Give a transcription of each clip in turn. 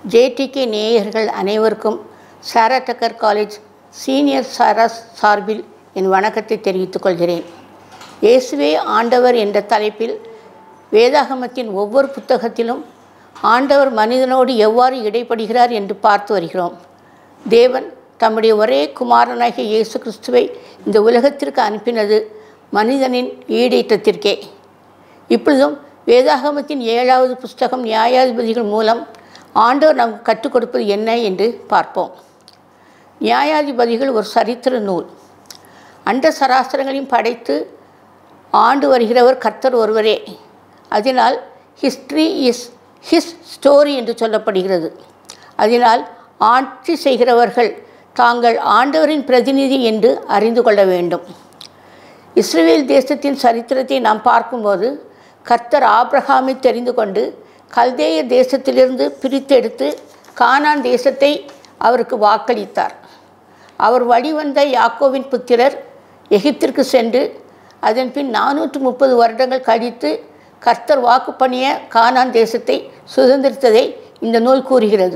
JDK நேயர்கள் அனைவருக்கும் சாரா டக்கர் college senior சாராஸ் சார்பில் என் வணக்கத்தை தெரிவித்துக் கொள்கிறேன் இயேசுவே ஆண்டவர் என்ற தலைப்பில் வேதாகமத்தின் ஒவ்வொரு புத்தகத்திலும் ஆண்டவர் மனிதனோடு எவ்வாறு இடைப்படுகிறார் என்று பார்த்து வருகிறோம் தேவன் தம்முடைய ஒரே குமாரனாகிய இயேசு கிறிஸ்துவை இந்த உலகத்திற்கு அனுப்பினது மனிதனின் ஈடேற்றத்திற்கே இப்பொழுதும் வேதாகமத்தின் ஏழாவது புஸ்தகம் நியாயாதிபதிகள் மூலம் ஆண்டவர் நமக்கு கற்றுக் கொடுப்பது என்ன என்று பார்ப்போம் நியாயாதிபதிகள் ஒரு சரித்திர நூல் அண்ட சராசரங்களையும் படைத்து ஆண்டு வருகிறவர் கர்த்தர் ஒருவரே அதனால் ஹிஸ்ட்ரி இஸ் ஹிஸ் ஸ்டோரி என்று சொல்லப்படுகிறது அதனால் ஆட்சி செய்கிறவர்கள் தாங்கள் ஆண்டவரின் பிரதிநிதி என்று அறிந்து கொள்ள வேண்டும் இஸ்ரேல் தேசத்தின் சரித்திரத்தை நாம் பார்க்கும்போது கர்த்தர் ஆப்ரஹாமை தெரிந்து கொண்டு கல்தேய தேசத்திலிருந்து பிரித்தெடுத்து கானான் தேசத்தை அவருக்கு வாக்களித்தார் அவர் வழிவந்த யாக்கோவின் புத்திரர் எகிப்திற்கு சென்று அதன் பின் நானூற்று முப்பது வருடங்கள் கழித்து கர்த்தர் வாக்கு பண்ணிய கானான் தேசத்தை சுதந்திரித்ததை இந்த நூல் கூறுகிறது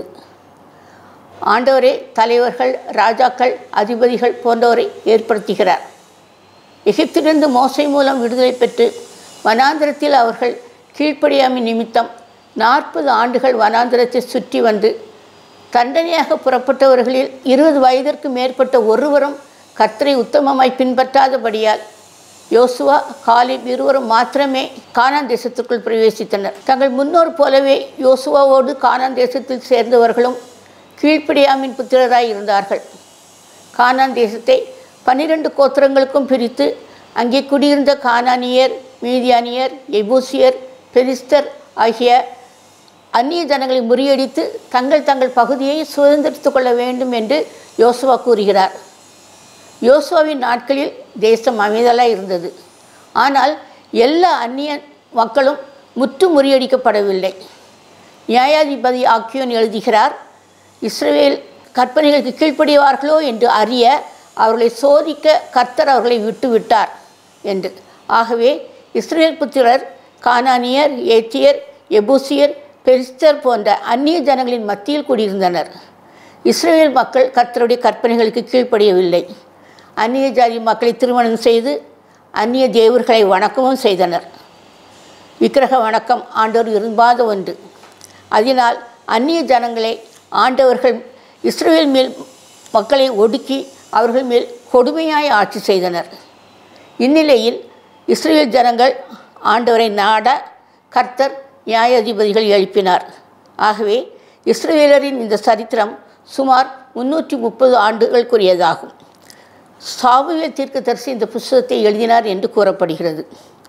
ஆண்டவரே தலைவர்கள் ராஜாக்கள் அதிபதிகள் போன்றவரை ஏற்படுத்துகிறார் எகிப்திலிருந்து மோசை மூலம் விடுதலை பெற்று வனாந்திரத்தில் அவர்கள் கீழ்ப்படியாமை நிமித்தம் நாற்பது ஆண்டுகள் வனாந்திரத்தை சுற்றி வந்து தண்டனையாக புறப்பட்டவர்களில் இருபது வயதிற்கு மேற்பட்ட ஒருவரும் கர்த்தரை உத்தமமாய் பின்பற்றாதபடியால் யோசுவா காலிப் இருவரும் மாத்திரமே கானான் தேசத்திற்குள் பிரவேசித்தனர் தங்கள் முன்னோர் போலவே யோசுவாவோடு கானான் தேசத்தில் சேர்ந்தவர்களும் கீழ்ப்படியாமின் புத்திரராய் இருந்தார்கள் கானான் தேசத்தை பன்னிரண்டு கோத்திரங்களுக்கும் பிரித்து அங்கே குடியிருந்த கானானியர் மீதியானியர் எபூசியர் பெலிஸ்தர் ஆகிய அந்நிய ஜனங்களை முறியடித்து தங்கள் தங்கள் பகுதியை சுதந்திரித்து கொள்ள வேண்டும் என்று யோசுவா கூறுகிறார் யோசுவாவின் நாட்களில் தேசம் அமைதலாக இருந்தது ஆனால் எல்லா அந்நிய மக்களும் முற்று முறியடிக்கப்படவில்லை நியாயாதிபதி ஆக்கியோன் எழுதுகிறார் இஸ்ரேல் கற்பனைகளுக்கு கீழ்ப்படிவார்களோ என்று அறிய அவர்களை சோதிக்க கர்த்தர் அவர்களை விட்டு விட்டார் என்று ஆகவே இஸ்ரேல் புத்திரர் கானானியர் ஏத்தியர் எபூசியர் பெரிஸ்தர் போன்ற அந்நிய ஜனங்களின் மத்தியில் கூடியிருந்தனர் இஸ்ரேல் மக்கள் கர்த்தருடைய கற்பனைகளுக்கு கீழ்ப்படியவில்லை அந்நிய ஜாதி மக்களை திருமணம் செய்து அந்நிய தேவர்களை வணக்கமும் செய்தனர் விக்கிரக வணக்கம் ஆண்டவர் விரும்பாத ஒன்று அதனால் அந்நிய ஜனங்களை ஆண்டவர்கள் இஸ்ரேல் மேல் மக்களை ஒடுக்கி அவர்கள் மேல் கொடுமையாய் ஆட்சி செய்தனர் இந்நிலையில் இஸ்ரேல் ஜனங்கள் ஆண்டவரை நாட கர்த்தர் நியாயாதிபதிகள் எழுப்பினார் ஆகவே இஸ்ரேலரின் இந்த சரித்திரம் சுமார் முன்னூற்றி முப்பது ஆண்டுகளுக்குரியதாகும் சாமுவேல் தீர்க்கதரிசி இந்த புஸ்தகத்தை எழுதினார் என்று கூறப்படுகிறது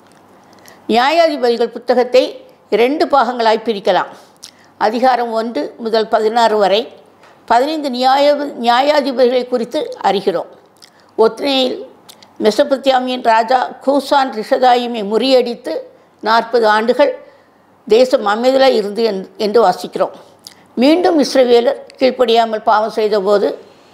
நியாயாதிபதிகள் புத்தகத்தை இரண்டு பாகங்களாய் பிரிக்கலாம் அதிகாரம் ஒன்று முதல் பதினாறு வரை பதினைந்து நியாய நியாயாதிபதிகளை குறித்து அறிகிறோம் ஒத்னேயில் மெசபத்தியாமியின் ராஜா கூசான் ரிஷதாயுமை முறியடித்து நாற்பது ஆண்டுகள் தேசம் அமைதலாக இருந்து என்று வாசிக்கிறோம் மீண்டும் இஸ்ரவேலர் கீழ்ப்படியாமல் பாவம் செய்தபோது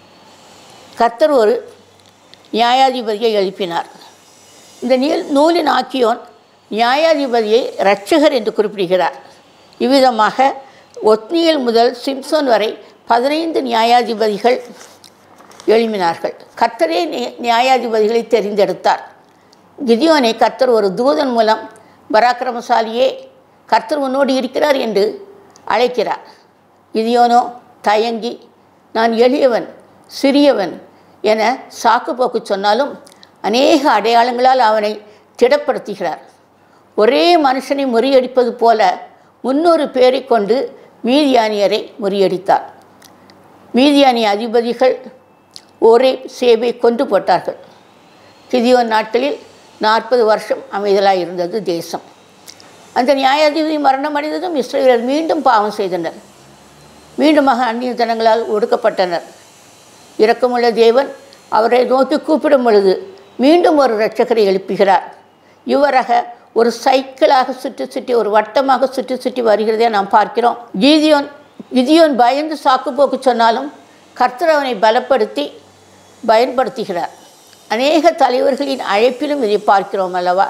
கர்த்தர் ஒரு நியாயாதிபதியை எழுப்பினார் இந்த நீல் நூலின் ஆக்கியோன் நியாயாதிபதியை இரட்சகர் என்று குறிப்பிடுகிறார் இவ்விதமாக ஒத்னியல் முதல் சிம்சோன் வரை பதினைந்து நியாயாதிபதிகள் எழுப்பினார்கள் கர்த்தரே நியாயாதிபதிகளை தெரிந்தெடுத்தார் கிதியோனை கர்த்தர் ஒரு தூதன் மூலம் பராக்கிரமசாலியே கர்த்தர் உன்னோடு இருக்கிறார் என்று அழைக்கிறார் கிதியோனோ தயங்கி நான் எளியவன் சிறியவன் என சாக்கு போக்கு சொன்னாலும் அநேக அடையாளங்களால் அவனை திடப்படுத்துகிறார் ஒரே மனுஷனை முறியடிப்பது போல முன்னூறு பேரை கொண்டு மீதியானியரை முறியடித்தார் மீதியானிய அதிபதிகள் ஒரே சேவை கொண்டு போட்டார்கள் கிதியோன் நாட்களில் நாற்பது வருஷம் அமைதலாக இருந்தது தேசம் அந்த நியாயாதிபதி மரணம் அடைந்ததும் இஸ்ரேலர் மீண்டும் பாவம் செய்தனர் மீண்டுமாக அந்நிய ஜனங்களால் ஒடுக்கப்பட்டனர் இரக்கமுள்ள தேவன் அவரை நோக்கி கூப்பிடும் பொழுது மீண்டும் ஒரு இரட்சகரை எழுப்புகிறார் இவராக ஒரு சைக்கிளாக சுற்றி சுற்றி ஒரு வட்டமாக சுற்றி சுற்றி வருகிறதே நாம் பார்க்கிறோம் கீதியோன் கிதியோன் பயந்து சாக்குப்போக்கு சொன்னாலும் கர்த்தர் அவனை பலப்படுத்தி பயன்படுத்துகிறார் அநேக தலைவர்களின் அழைப்பிலும் இதை பார்க்கிறோம் அல்லவா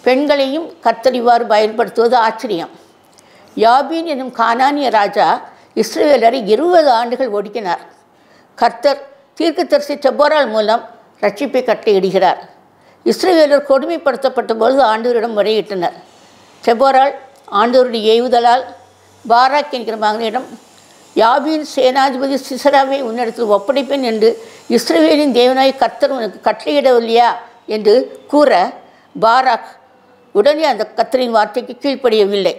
பெண்களையும் கர்த்தர் இவ்வாறு பயன்படுத்துவது ஆச்சரியம் யாபீன் என்னும் கானானிய ராஜா இஸ்ரேலரை இருபது ஆண்டுகள் ஒடுக்கினார் கர்த்தர் தீர்க்கதரிசி செப்போரால் மூலம் ரட்சிப்பை கட்டளையிடுகிறார் இஸ்ரேலர் கொடுமைப்படுத்தப்பட்ட பொழுது ஆண்டவரிடம் முறையிட்டனர் செப்போரால் ஆண்டவருடைய ஏவுதலால் பாராக் என்கிற மகனிடம் யாபின் சேனாதிபதி சிசராவை உன்னிடத்தில் ஒப்படைப்பேன் என்று இஸ்ரேலின் தேவனாய் கர்த்தர் உனக்கு கட்டளையிடவில்லையா என்று கூற பாராக் உடனே அந்த கர்த்தரின் வார்த்தைக்கு கீழ்ப்படியவில்லை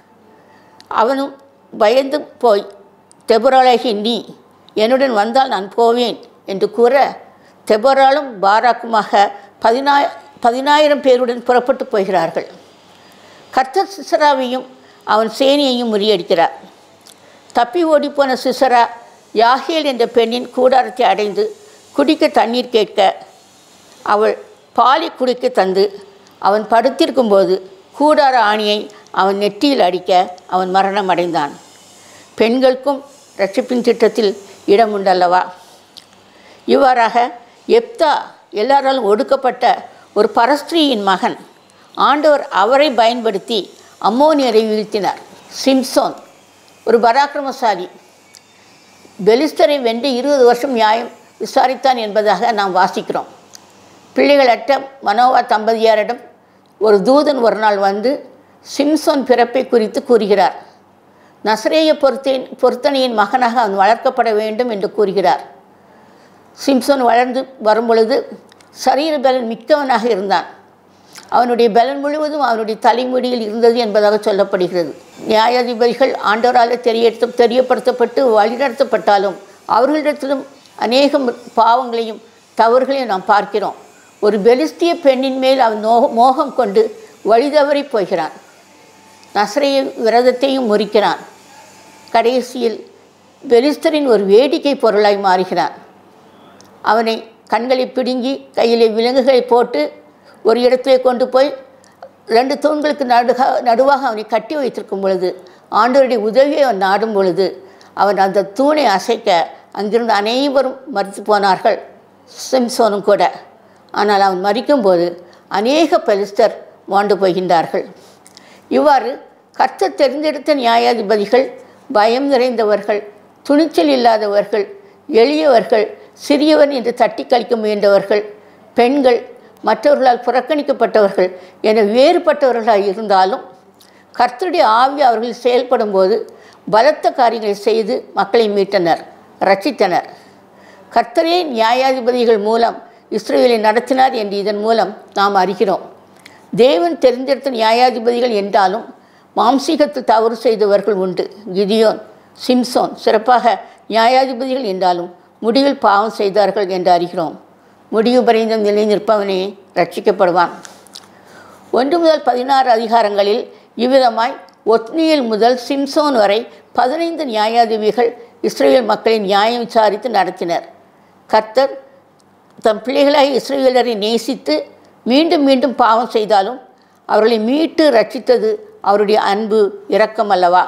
அவனும் பயந்து போய் தெபுராளாகி நீ என்னுடன் வந்தால் நான் போவேன் என்று கூற தெபுராலும் பாராக்குமாக பதினாய பதினாயிரம் பேருடன் புறப்பட்டு போகிறார்கள் கர்த்தர் சிசராவையும் அவன் சேனையையும் முறியடிக்கிறார் தப்பி ஓடிப்போன சிசரா யாகேல் என்ற பெண்ணின் கூடாரத்தை அடைந்து குடிக்க தண்ணீர் கேட்க அவள் பாலை குடிக்க தந்து அவன் படுத்திருக்கும்போது கூடார ஆணியை அவன் நெற்றியில் அடிக்க அவன் மரணம் அடைந்தான் பெண்களுக்கும் ரட்சிப்பின் திட்டத்தில் இடம் உண்டல்லவா இவ்வாறாக எப்தா எல்லாராலும் ஒடுக்கப்பட்ட ஒரு பரஸ்திரியின் மகன் ஆண்டவர் அவரை பயன்படுத்தி அம்மோனியரை வீழ்த்தினார் சிம்சோன் ஒரு பராக்கிரமசாலி பெலிஸ்தரை வென்று இருபது வருஷம் நியாயம் விசாரித்தான் என்பதாக நாம் வாசிக்கிறோம் பிள்ளைகளற்ற மனோவா தம்பதியாரிடம் ஒரு தூதன் ஒரு நாள் வந்து சிம்சோன் பிறப்பை குறித்து கூறுகிறார் நசரேய பொருத்தேன் பொருத்தனையின் மகனாக அவன் வளர்க்கப்பட வேண்டும் என்று கூறுகிறார் சிம்சோன் வளர்ந்து வரும்பொழுது சரீர பலன் மிக்கவனாக இருந்தான் அவனுடைய பலன் முழுவதும் அவனுடைய தலைமுடியில் இருந்தது என்பதாக சொல்லப்படுகிறது நியாயாதிபதிகள் ஆண்டவரால் தெரிய தெரியப்படுத்தப்பட்டு வழிநடத்தப்பட்டாலும் அவர்களிடத்திலும் அநேக பாவங்களையும் தவறுகளையும் நாம் பார்க்கிறோம் ஒரு பெலிஸ்திய பெண்ணின் மேல் அவன் நோ மோகம் கொண்டு வழிதவறி போகிறான் நசரைய விரதத்தையும் முறிக்கிறான் கடைசியில் பெலிஸ்தரின் ஒரு வேடிக்கை பொருளாய் மாறுகிறான் அவனை கண்களை பிடுங்கி கையிலே விலங்குகளை போட்டு ஒரு இடத்திலே கொண்டு போய் ரெண்டு தூண்களுக்கு நடுக நடுவாக அவனை கட்டி வைத்திருக்கும் பொழுது ஆண்டவருடைய உதவியை அவன் நாடும் பொழுது அவன் அந்த தூணை அசைக்க அங்கிருந்து அனைவரும் மறித்து போனார்கள் சிம்சோனும் கூட ஆனால் அவன் மறிக்கும்போது அநேக பெலிஸ்தர் மாண்டு போகின்றார்கள் இவ்வாறு கர்த்தர் தெரிந்தெடுத்த நியாயாதிபதிகள் பயம் நிறைந்தவர்கள் துணிச்சல் இல்லாதவர்கள் எளியவர்கள் சிறியவன் என்று தட்டி கழிக்க முயன்றவர்கள் பெண்கள் மற்றவர்களால் புறக்கணிக்கப்பட்டவர்கள் என வேறுபட்டவர்களாக இருந்தாலும் கர்த்தருடைய ஆவி அவர்கள் செயல்படும் போது பலத்த காரியங்களை செய்து மக்களை மீட்டனர் ரட்சித்தனர் கர்த்தரே நியாயாதிபதிகள் மூலம் இஸ்ரேலை நடத்தினார் என்று இதன் மூலம் நாம் அறிகிறோம் தேவன் தெரிந்தெடுத்த நியாயாதிபதிகள் என்றாலும் மாம்சீகத்தில் தவறு செய்தவர்கள் உண்டு கிதியோன் சிம்சோன் சிறப்பாக நியாயாதிபதிகள் என்றாலும் முடிவில் பாவம் செய்தார்கள் என்று அறிகிறோம் முடிவு பறைந்த நிலை நிற்பவனே ரட்சிக்கப்படுவான் ஒன்று முதல் பதினாறு அதிகாரங்களில் இவ்விதமாய் ஒத்னியல் முதல் சிம்சோன் வரை பதினைந்து நியாயாதிபதிகள் இஸ்ரேல் மக்களை நியாயம் விசாரித்து நடத்தினர் கர்த்தர் தம் பிள்ளைகளாய் இஸ்ரேலரை நேசித்து மீண்டும் மீண்டும் பாவம் செய்தாலும் அவர்களை மீட்டு ரட்சித்தது அவருடைய அன்பு இரக்கம் அல்லவா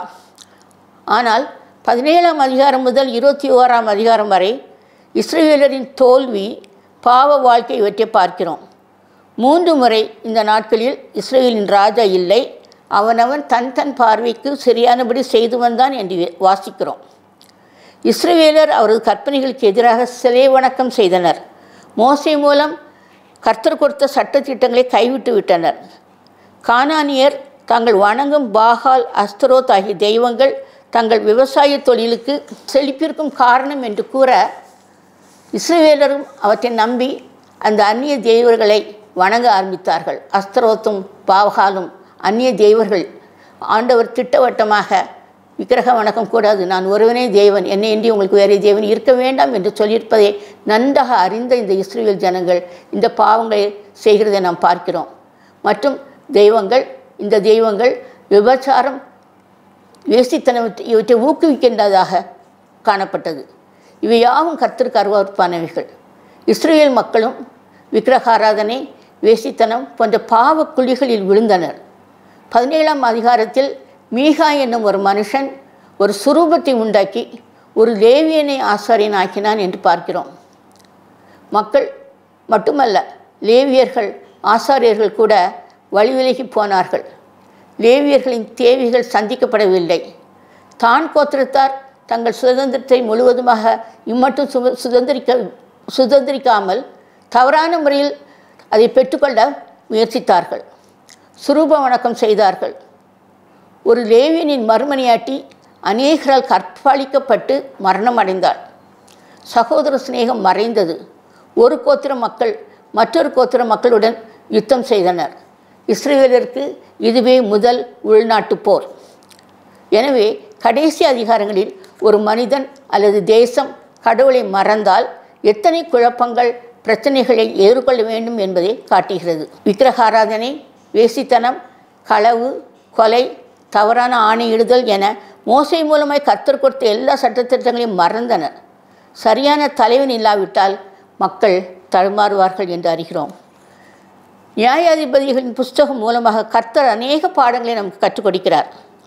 ஆனால் பதினேழாம் அதிகாரம் முதல் இருபத்தி ஓராம் அதிகாரம் வரை இஸ்ரேலரின் தோல்வி பாவ வாழ்க்கை இவற்றை பார்க்கிறோம் மூன்று முறை இந்த நாட்களில் இஸ்ரேலின் ராஜா இல்லை அவனவன் தன் தன் பார்வைக்கு சரியானபடி செய்து வந்தான் என்று வாசிக்கிறோம் இஸ்ரவேலர் அவரது கற்பனைகளுக்கு எதிராக சிலை வணக்கம் செய்தனர் மோசை மூலம் கர்த்தர் கொடுத்த சட்டத்திட்டங்களை கைவிட்டு விட்டனர் கானானியர் தாங்கள் வணங்கும் பாகால் அஸ்தரோத் ஆகிய தெய்வங்கள் தங்கள் விவசாய தொழிலுக்கு செழிப்பிற்கும் காரணம் என்று கூற இஸ்ரவேலரும் அவற்றை நம்பி அந்த அந்நிய தெய்வர்களை வணங்க ஆரம்பித்தார்கள் அஸ்தரோத்தும் பாவகாலும் அந்நிய தெய்வர்கள் ஆண்டவர் திட்டவட்டமாக விக்கிரக வணக்கம் கூடாது நான் ஒருவனே தேவன் என்னை இன்றி உங்களுக்கு வேறே தேவன் இருக்க வேண்டாம் என்று சொல்லியிருப்பதை நன்றாக அறிந்த இந்த இஸ்ரேல் ஜனங்கள் இந்த பாவங்களை செய்கிறதை நாம் பார்க்கிறோம் மற்றும் தெய்வங்கள் இந்த தெய்வங்கள் விபச்சாரம் வேசித்தனம் இவற்றை ஊக்குவிக்கின்றதாக காணப்பட்டது இவை யாவும் கர்த்தருக்கு அருவறுப்பானவைகள் இஸ்ரேல் மக்களும் விக்கிரகாராதனை வேசித்தனம் போன்ற பாவ குழிகளில் விழுந்தனர் பதினேழாம் அதிகாரத்தில் மீகா என்னும் ஒரு மனுஷன் ஒரு சுரூபத்தை உண்டாக்கி ஒரு லேவியனை ஆசாரியன் ஆக்கினான் என்று பார்க்கிறோம் மக்கள் மட்டுமல்ல லேவியர்கள் ஆசாரியர்கள் கூட வழிவிலகி போனார்கள் லேவியர்களின் தேவைகள் சந்திக்கப்படவில்லை தான் கோத்திரத்தார் தங்கள் சுதந்திரத்தை முழுவதுமாக இம்மட்டும் சு சுதந்திரிக்க சுதந்திரிக்காமல் தவறான முறையில் அதை பெற்றுக்கொள்ள முயற்சித்தார்கள் சுரூப வணக்கம் செய்தார்கள் ஒரு லேவியனின் மறுமணியாட்டி அநேகரால் கற்பழிக்கப்பட்டு மரணம் அடைந்தாள் சகோதர சிநேகம் மறைந்தது ஒரு கோத்திர மக்கள் மற்றொரு கோத்திர மக்களுடன் யுத்தம் செய்தனர் இஸ்ரேலருக்கு இதுவே முதல் உள்நாட்டு போர் எனவே கடைசி அதிகாரங்களில் ஒரு மனிதன் அல்லது தேசம் கடவுளை மறந்தால் எத்தனை குழப்பங்கள் பிரச்சனைகளை எதிர்கொள்ள வேண்டும் என்பதை காட்டுகிறது விக்கிரகாராதனை வேசித்தனம் களவு கொலை தவறான ஆணையிடுதல் என மோசை மூலமாய் கத்தர் கொடுத்த எல்லா சட்டத்திட்டங்களையும் மறந்தனர் சரியான தலைவன் இல்லாவிட்டால் மக்கள் தடுமாறுவார்கள் என்று அறிகிறோம் நியாயாதிபதிகளின் புஸ்தகம் மூலமாக கர்த்தர் அநேக பாடங்களை நமக்கு கற்றுக் கொடுக்கிறார்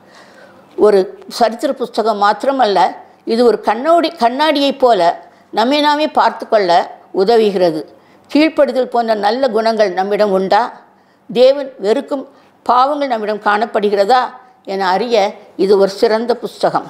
ஒரு சரித்திர புஸ்தகம் மாத்திரமல்ல இது ஒரு கண்ணோடி கண்ணாடியைப் போல நம்மை நாமே பார்த்து கொள்ள உதவுகிறது கீழ்ப்படுதல் போன்ற நல்ல குணங்கள் நம்மிடம் உண்டா தேவன் வெறுக்கும் பாவங்கள் நம்மிடம் காணப்படுகிறதா என அறிய இது ஒரு சிறந்த புஸ்தகம்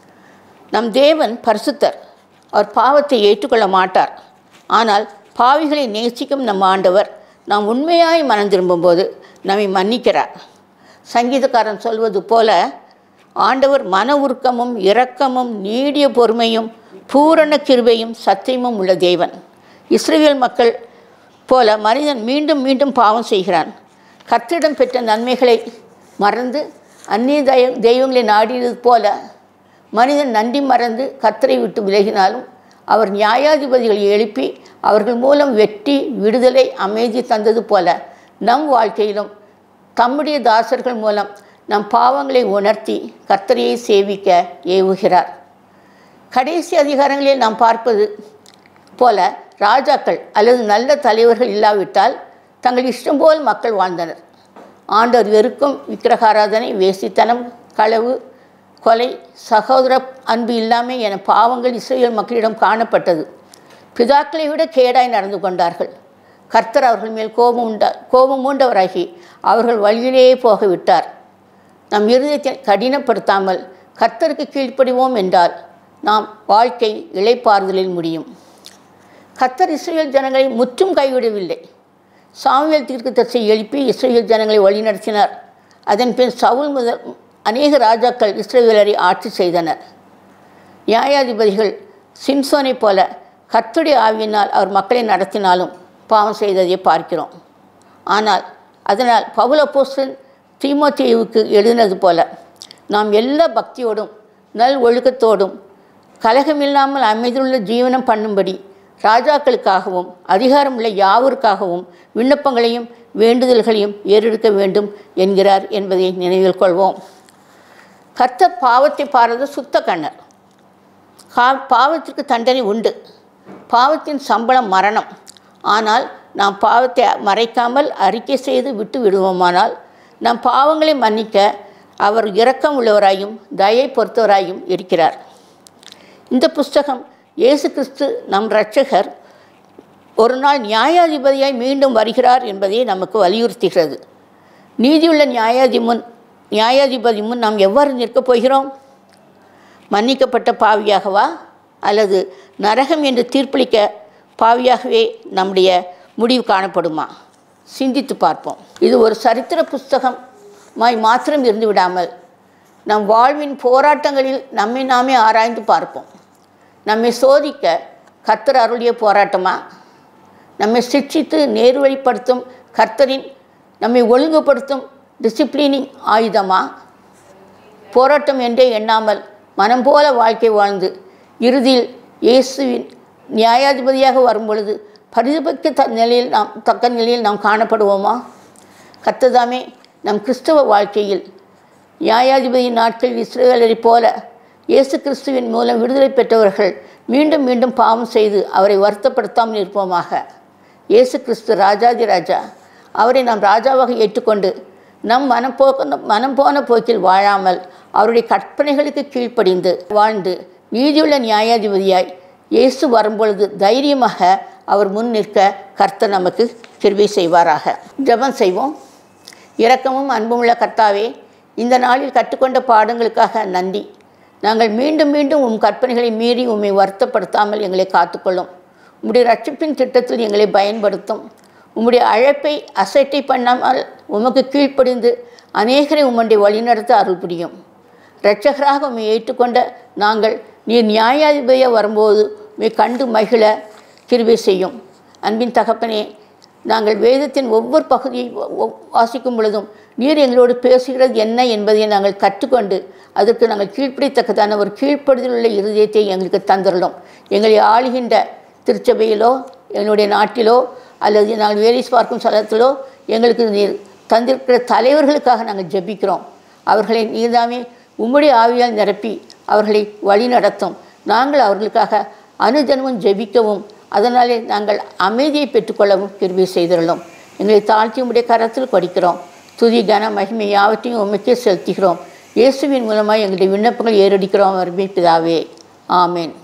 நம் தேவன் பரிசுத்தர் அவர் பாவத்தை ஏற்றுக்கொள்ள மாட்டார் ஆனால் பாவிகளை நேசிக்கும் நம் ஆண்டவர் நாம் உண்மையாய் மனம் திரும்பும்போது நம்மை மன்னிக்கிறார் சங்கீதக்காரன் சொல்வது போல ஆண்டவர் மன உருக்கமும் இரக்கமும் நீடிய பொறுமையும் பூரண கிருபையும் சத்தியமும் உள்ள தேவன் இஸ்ரேல் மக்கள் போல மனிதன் மீண்டும் மீண்டும் பாவம் செய்கிறான் கர்த்தரிடம் பெற்ற நன்மைகளை மறந்து அந்நிய தெய்வ தெய்வங்களை நாடியது போல மனிதன் நன்றி மறந்து கத்தரை விட்டு விலகினாலும் அவர் நியாயாதிபதிகளை எழுப்பி அவர்கள் மூலம் வெற்றி விடுதலை அமைதி தந்தது போல நம் வாழ்க்கையிலும் தம்முடைய தாசர்கள் மூலம் நம் பாவங்களை உணர்த்தி கர்த்தரையை சேவிக்க ஏவுகிறார் கடைசி அதிகாரங்களில் நாம் பார்ப்பது போல ராஜாக்கள் அல்லது நல்ல தலைவர்கள் இல்லாவிட்டால் தங்கள் இஷ்டம் போல் மக்கள் வாழ்ந்தனர் ஆண்டவர் வெறுக்கும் விக்கிரகாராதனை வேசித்தனம் களவு கொலை சகோதர அன்பு இல்லாமை என பாவங்கள் இஸ்ரேல் மக்களிடம் காணப்பட்டது பிதாக்களை விட கேடாய் நடந்து கொண்டார்கள் கர்த்தர் அவர்கள் மேல் கோபம் உண்டா கோபம் மூண்டவராகி அவர்கள் வழியிலேயே போக விட்டார் நம் இருதயத்தை கடினப்படுத்தாமல் கர்த்தருக்கு கீழ்ப்படிவோம் என்றால் நாம் வாழ்க்கை இளைப்பாறுதலில் முடியும் கர்த்தர் இஸ்ரேல் ஜனங்களை முற்றும் கைவிடவில்லை சாமுவேல் தீர்க்கதரிசி எழுப்பி இஸ்ரேல் ஜனங்களை வழிநடத்தினார் அதன் பின் சவுல் முதல் அநேக ராஜாக்கள் இஸ்ரேலரை ஆட்சி செய்தனர் நியாயாதிபதிகள் சிம்சோனைப் போல கர்த்துடைய ஆவியினால் அவர் மக்களை நடத்தினாலும் பாவம் செய்ததை பார்க்கிறோம் ஆனால் அதனால் பவுலப்போஸ்தன் தீமோத்தேயுவுக்கு எழுதினது போல நாம் எல்லா பக்தியோடும் நல் ஒழுக்கத்தோடும் கலகமில்லாமல் அமைதியுள்ள ஜீவனம் பண்ணும்படி ராஜாக்களுக்காகவும் அதிகாரமுள்ள யாவருக்காகவும் விண்ணப்பங்களையும் வேண்டுதல்களையும் ஏறெடுக்க வேண்டும் என்கிறார் என்பதை நினைவில் கொள்வோம் கர்த்தர் பாவத்தை பாரது சுத்த கண்ணர் கா பாவத்திற்கு தண்டனை உண்டு பாவத்தின் சம்பளம் மரணம் ஆனால் நாம் பாவத்தை மறைக்காமல் அறிக்கை செய்து விட்டு விடுவோமானால் நம் பாவங்களை மன்னிக்க அவர் இரக்கம் உள்ளவராயும் தயை பொறுத்தவராயும் இருக்கிறார் இந்த புஸ்தகம் இயேசு கிறிஸ்து நம் இரட்சகர் ஒரு நாள் நியாயாதிபதியாய் மீண்டும் வருகிறார் என்பதை நமக்கு வலியுறுத்துகிறது நீதியுள்ள நியாயாதி முன் நியாயாதிபதி முன் நாம் எவ்வாறு நிற்கப் போகிறோம் மன்னிக்கப்பட்ட பாவியாகவா அல்லது நரகம் என்று தீர்ப்பளிக்க பாவியாகவே நம்முடைய முடிவு காணப்படுமா சிந்தித்து பார்ப்போம் இது ஒரு சரித்திர புஸ்தகமாய் மாத்திரம் இருந்து விடாமல் நம் வாழ்வின் போராட்டங்களில் நம்மை நாமே ஆராய்ந்து பார்ப்போம் நம்மை சோதிக்க கர்த்தர் அருளிய போராட்டமா நம்மை சிக்ஷித்து நேர்வழிப்படுத்தும் கர்த்தரின் நம்மை ஒழுங்குபடுத்தும் டிசிப்ளினிங் ஆயுதமா போராட்டம் என்றே எண்ணாமல் மனம் போல வாழ்க்கை வாழ்ந்து இறுதியில் இயேசுவின் நியாயாதிபதியாக வரும்பொழுது பரிதபக்க த நிலையில் நாம் தக்க நிலையில் நாம் காணப்படுவோமா கத்ததாமே நம் கிறிஸ்தவ வாழ்க்கையில் நியாயாதிபதி நாட்களில் இஸ்ரேலரைப் போல இயேசு கிறிஸ்துவின் மூலம் விடுதலை பெற்றவர்கள் மீண்டும் மீண்டும் பாவம் செய்து அவரை வருத்தப்படுத்தாமல் இருப்போமாக இயேசு கிறிஸ்து ராஜாதி ராஜா அவரை நாம் ராஜாவாக ஏற்றுக்கொண்டு நம் மனப்போக்க மனம் போன போக்கில் வாழாமல் அவருடைய கற்பனைகளுக்கு கீழ்ப்படிந்து வாழ்ந்து நீதியுள்ள நியாயாதிபதியாய் இயேசு வரும்பொழுது தைரியமாக அவர் முன் நிற்க கர்த்தர் நமக்கு கிருபை செய்வாராக ஜெபம் செய்வோம் இரக்கமும் அன்புமுள்ள கர்த்தாவே இந்த நாளில் கற்றுக்கொண்ட பாடங்களுக்காக நன்றி நாங்கள் மீண்டும் மீண்டும் உம் கற்பனைகளை மீறி உம்மை வருத்தப்படுத்தாமல் எங்களை காத்துக்கொள்ளும் உம்முடைய ரட்சிப்பின் திட்டத்தில் எங்களை பயன்படுத்தும் உம்முடைய அழைப்பை அசட்டை பண்ணாமல் உமக்கு கீழ்ப்படிந்து அநேகரை உம்முடைய வழிநடத்த அருள் புரியும் இரட்சகராக உம்மை ஏற்றுக்கொண்ட நாங்கள் நீர் நியாயாதிபதியாக வரும்போது உம்மை கண்டு மகிழ கிருபை செய்யும் அன்பின் தகப்பனே நாங்கள் வேதத்தின் ஒவ்வொரு பகுதியை வ- வ- வாசிக்கும் பொழுதும் நீர் எங்களோடு பேசுகிறது என்ன என்பதை நாங்கள் கற்றுக்கொண்டு அதற்கு நாங்கள் கீழ்ப்படித்தக்கதான ஒரு கீழ்ப்படுதல் உள்ள இருதயத்தை எங்களுக்கு தந்துள்ளோம் எங்களை ஆளுகின்ற திருச்சபையிலோ எங்களுடைய நாட்டிலோ அல்லது நாங்கள் வேலை பார்க்கும் ஸ்தலத்திலோ எங்களுக்கு நீர் தந்திருக்கிற தலைவர்களுக்காக நாங்கள் ஜெபிக்கிறோம் அவர்களை நீர்தாமே உம்முடைய ஆவியால் நிரப்பி அவர்களை வழி நடத்தும் நாங்கள் அவர்களுக்காக அனுதினமும் ஜெபிக்கவும் அதனாலே நாங்கள் அமைதியை பெற்றுக்கொள்ளவும் கிருபை செய்துள்ளோம் எங்களை தாழ்த்தி உம்முடைய கரத்தில் கொடுக்கிறோம் துதி கன மகிமை யாவற்றையும் உமக்கே செலுத்துகிறோம் இயேசுவின் மூலமாக எங்களுடைய விண்ணப்பங்கள் ஏறடிக்கிறோம் அருமை பிதாவே ஆமென்